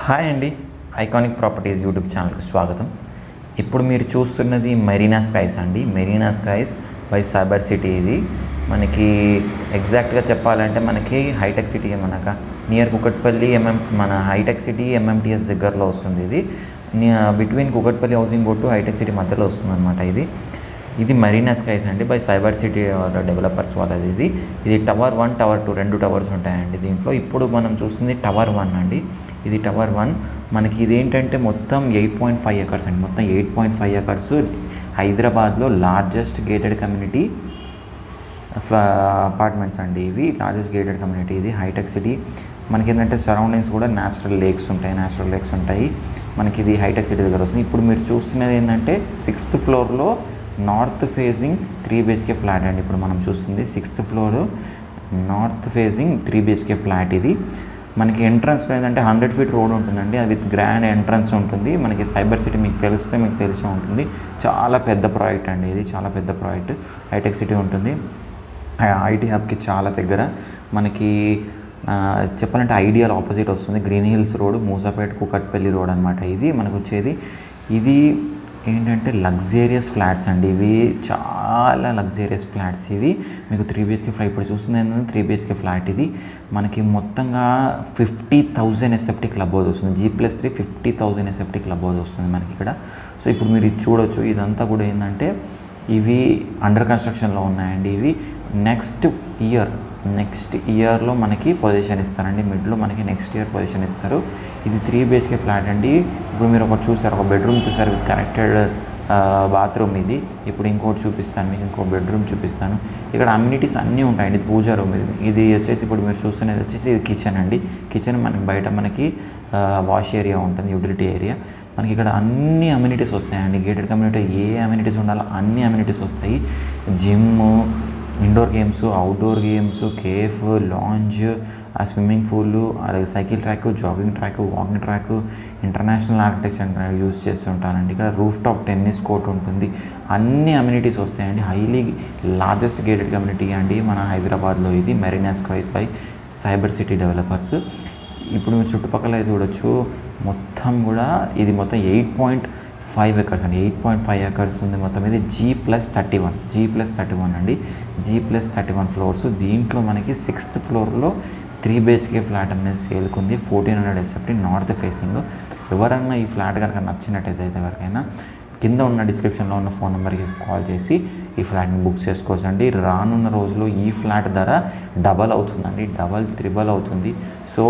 hi అండి iconic properties YouTube ఛానల్కి స్వాగతం ఇప్పుడు మీరు చూస్తున్నది మెరీనా స్కైస్ అండి Marina Skies by Cyber City ఇది మనకి ఎగ్జాక్ట్గా చెప్పాలంటే మనకి హైటెక్ సిటీ మనక నియర్ కుకట్పల్లి ఎంఎం మన హైటెక్ సిటీ ఎంఎంటీఎస్ దగ్గరలో వస్తుంది ఇది between Kukatpally housing board Hitech City మధ్యలో వస్తుంది అనమాట ఇది ఇది మరీనా స్కైస్ అండి బై సైబర్ సిటీ వాళ్ళ డెవలపర్స్ వాళ్ళది ఇది ఇది టవర్ వన్ టవర్ టూ రెండు టవర్స్ ఉంటాయండి దీంట్లో ఇప్పుడు మనం చూస్తుంది టవర్ వన్ అండి ఇది టవర్ వన్ మనకి ఇదేంటంటే మొత్తం ఎయిట్ పాయింట్ ఫైవ్ ఎకర్స్ అండి మొత్తం ఎయిట్ పాయింట్ ఫైవ్ ఎకర్స్ హైదరాబాద్లో లార్జెస్ట్ గేటెడ్ కమ్యూనిటీ అపార్ట్మెంట్స్ అండి ఇవి లార్జెస్ట్ గేటెడ్ కమ్యూనిటీ ఇది హైటెక్ సిటీ మనకి ఏంటంటే సరౌండింగ్స్ కూడా న్యాచురల్ లేక్స్ ఉంటాయి న్యాచురల్ లేక్స్ ఉంటాయి మనకి ఇది హైటెక్ సిటీ దగ్గర వస్తుంది ఇప్పుడు మీరు చూస్తున్నది ఏంటంటే సిక్స్త్ ఫ్లోర్లో north facing three BHK flat అండి ఇప్పుడు మనం చూస్తుంది sixth floor north facing three BHK flat ఇది మనకి ఎంట్రన్స్ ఏంటంటే హండ్రెడ్ ఫీట్ రోడ్ ఉంటుందండి అది విత్ గ్రాండ్ ఎంట్రన్స్ ఉంటుంది మనకి సైబర్ సిటీ మీకు తెలిస్తే మీకు తెలిసే ఉంటుంది చాలా పెద్ద ప్రాజెక్ట్ అండి ఇది చాలా పెద్ద ప్రాజెక్ట్ హైటెక్ సిటీ ఉంటుంది ఐటీ హబ్కి చాలా దగ్గర మనకి ఆ, చెప్పాలంటే ఐడియల్ ఆపోజిట్ వస్తుంది green hills road Moosapet Kukatpally road అనమాట ఇది మనకు వచ్చేది ఇది ఏంటంటే లగ్జేరియస్ ఫ్లాట్స్ అండి ఇవి చాలా లగ్జేరియస్ ఫ్లాట్స్ ఇవి మీకు త్రీ బిహెచ్కే ఫ్లాట్ ఇప్పుడు చూస్తుంది ఏంటంటే త్రీ బిహెచ్కే ఫ్లాట్ ఇది మనకి మొత్తంగా fifty thousand SFT club house వస్తుంది G plus three fifty thousand SFT club house వస్తుంది మనకి ఇక్కడ సో ఇప్పుడు మీరు ఇది చూడొచ్చు ఇదంతా కూడా ఏంటంటే ఇవి అండర్ కన్స్ట్రక్షన్లో ఉన్నాయండి ఇవి నెక్స్ట్ ఇయర్ నెక్స్ట్ ఇయర్లో మనకి పొజిషన్ ఇస్తారండి మిడ్లో మనకి నెక్స్ట్ ఇయర్ పొజిషన్ ఇస్తారు ఇది త్రీ బిహెచ్కే ఫ్లాట్ అండి ఇప్పుడు మీరు ఒకటి చూసారు ఒక బెడ్రూమ్ చూసారు విత్ కనెక్టెడ్ బాత్రూమ్ ఇది ఇప్పుడు ఇంకోటి చూపిస్తాను మీకు ఇంకో బెడ్రూమ్ చూపిస్తాను ఇక్కడ అమ్యూనిటీస్ అన్నీ ఉంటాయండి ఇది పూజా రూమ్ ఇది ఇది వచ్చేసి ఇప్పుడు మీరు చూస్తున్నది వచ్చేసి ఇది కిచెన్ అండి కిచెన్ మనకి బయట మనకి వాష్ ఏరియా ఉంటుంది యూటిలిటీ ఏరియా మనకి ఇక్కడ అన్ని అమ్యూనిటీస్ వస్తాయండి గేటెడ్ కమ్యూనిటీ ఏ అమ్యూనిటీస్ ఉండాలో అన్ని అమ్యూనిటీస్ వస్తాయి gym indoor games outdoor games cafe lounge ఆ స్విమ్మింగ్ పూల్ అలాగే cycle track jogging track walking track international architecture use చేస్తుంటానండి ఇక్కడ రూఫ్ టాప్ టెన్నిస్ కోర్ట్ ఉంటుంది అన్ని అమ్యూనిటీస్ వస్తాయండి హైలీ లార్జెస్ట్ గేటెడ్ కమ్యూనిటీ అండి మన హైదరాబాద్లో ఇది Marina Skies by Cyber City developers ఇప్పుడు మీరు చుట్టుపక్కల చూడొచ్చు మొత్తం కూడా ఇది మొత్తం ఎయిట్ పాయింట్ ఫైవ్ ఎకర్స్ అండి ఎయిట్ పాయింట్ ఫైవ్ ఎకర్స్ ఉంది మొత్తం ఇది G plus thirty one G plus thirty one అండి G plus thirty one floors దీంట్లో మనకి సిక్స్త్ ఫ్లోర్లో త్రీ బిహెచ్కే ఫ్లాట్ అనేది సేల్కి ఉంది fourteen hundred SFT north facing ఎవరన్నా ఈ ఫ్లాట్ కనుక నచ్చినట్టయితే ఎవరికైనా కింద ఉన్న డిస్క్రిప్షన్లో ఉన్న ఫోన్ నెంబర్కి కాల్ చేసి ఈ ఫ్లాట్ని బుక్ చేసుకోవచ్చు అండి రానున్న రోజుల్లో ఈ ఫ్లాట్ ధర డబల్ అవుతుందండి డబల్ త్రిబల్ అవుతుంది సో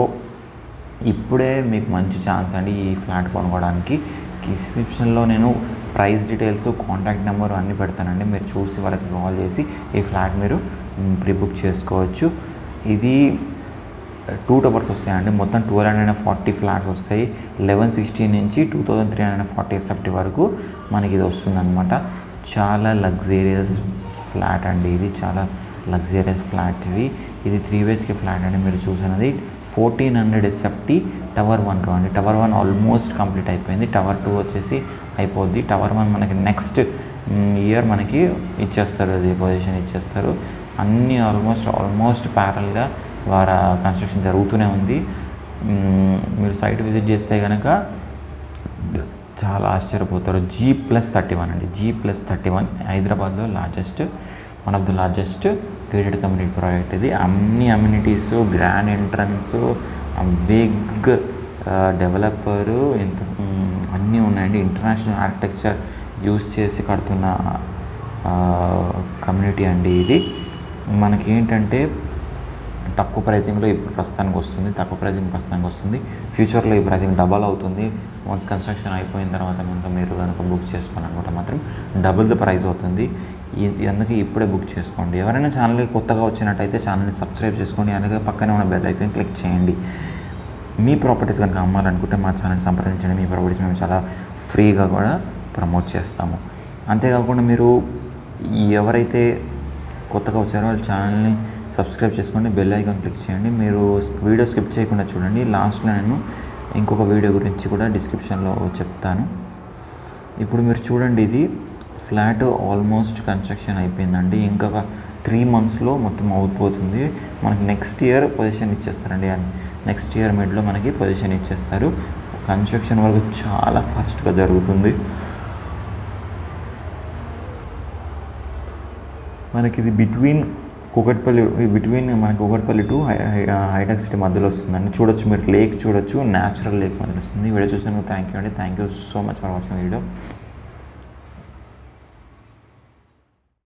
ఇప్పుడే మీకు మంచి ఛాన్స్ అండి ఈ ఫ్లాట్ కొనుక్కోవడానికి డిస్క్రిప్షన్లో నేను ప్రైస్ డీటెయిల్స్ కాంటాక్ట్ నెంబర్ అన్నీ పెడతానండి మీరు చూసి వాళ్ళకి కాల్ చేసి ఈ ఫ్లాట్ మీరు ప్రీ బుక్ చేసుకోవచ్చు ఇది టూ టవర్స్ వస్తాయండి మొత్తం twelve hundred and forty flats వస్తాయి లెవెన్ సిక్స్టీ నుంచి two thousand three hundred forty SFT వరకు మనకి ఇది వస్తుందన్నమాట చాలా లగ్జేరియస్ ఫ్లాట్ అండి ఇది చాలా లగ్జేరియస్ ఫ్లాట్ ఇది ఇది త్రీ బిహెచ్కే ఫ్లాట్ అండి మీరు చూసినది ఫోర్టీన్ హండ్రెడ్ ఎస్ఎఫ్టీ టవర్ వన్లో అండి టవర్ వన్ ఆల్మోస్ట్ కంప్లీట్ అయిపోయింది టవర్ టూ వచ్చేసి అయిపోద్ది టవర్ వన్ మనకి నెక్స్ట్ ఇయర్ మనకి ఇచ్చేస్తారు అది పొజిషన్ ఇచ్చేస్తారు అన్నీ ఆల్మోస్ట్ ఆల్మోస్ట్ ప్యారల్గా వారి కన్స్ట్రక్షన్ జరుగుతూనే ఉంది మ్మ్, మీరు సైట్ విజిట్ చేస్తే కనుక చాలా ఆశ్చర్యపోతారు జీ ప్లస్ థర్టీ వన్ అండి జీ ప్లస్ థర్టీ వన్ హైదరాబాద్లో largest one of the largest gated community project ఇది అన్ని amenities grand entrance big developer ఇంత మ్, అన్నీ ఉన్నాయండి ఇంటర్నేషనల్ ఆర్కిటెక్చర్ యూస్ చేసి కడుతున్న కమ్యూనిటీ అండి ఇది మనకి ఏంటంటే తక్కువ ప్రైజింగ్లో ఇప్పుడు ప్రస్తుతానికి వస్తుంది తక్కువ ప్రైజింగ్ ప్రస్తుతానికి వస్తుంది ఫ్యూచర్లో ఈ ప్రైజింగ్ డబల్ అవుతుంది వన్స్ కన్స్ట్రక్షన్ అయిపోయిన తర్వాత కనుక మీరు కనుక బుక్ చేసుకొని అనుకుంటే మాత్రం డబుల్ ద ప్రైస్ అవుతుంది ఈ- అందుకే ఇప్పుడే బుక్ చేసుకోండి ఎవరైనా ఛానల్కి కొత్తగా వచ్చినట్టయితే ఛానల్ని సబ్స్క్రైబ్ చేసుకోండి అలాగే పక్కనే ఉన్న బెల్ ఐకాన్ క్లిక్ చేయండి మీ ప్రాపర్టీస్ కనుక అమ్మాలనుకుంటే మా ఛానల్ సంప్రదించండి మీ ప్రాపర్టీస్ మేము చాలా ఫ్రీగా కూడా ప్రమోట్ చేస్తాము అంతేకాకుండా మీరు ఈ ఎవరైతే కొత్తగా వచ్చారో వాళ్ళ ఛానల్ని సబ్స్క్రైబ్ చేసుకోండి బెల్ ఐకాన్ క్లిక్ చేయండి మీరు వీడియో స్కిప్ చేయకుండా చూడండి లాస్ట్లో నేను ఇంకొక వీడియో గురించి కూడా డిస్క్రిప్షన్లో చెప్తాను ఇప్పుడు మీరు చూడండి ఇది ఫ్లాట్ ఆల్మోస్ట్ కన్స్ట్రక్షన్ అయిపోయిందండి ఇంకొక త్రీ మంత్స్లో మొత్తం అవుపోతుంది మనకి నెక్స్ట్ ఇయర్ పొజిషన్ ఇచ్చేస్తారండి నెక్స్ట్ ఇయర్ మిడ్లో మనకి పొజిషన్ ఇచ్చేస్తారు కన్స్ట్రక్షన్ వర్క్ చాలా ఫాస్ట్గా జరుగుతుంది మనకి ఇది బిట్వీన్ కూకట్పల్లి బిట్వీన్ మనకి కూకట్పల్లి టు హైటెక్ సిటీ మధ్యలో వస్తుందండి చూడొచ్చు మీరు లేక్ చూడొచ్చు న్యాచురల్ లేక్ మధ్యలో వస్తుంది ఈ వీడియో చూసినందుకు థ్యాంక్ యూ అండి thank you so much for watching video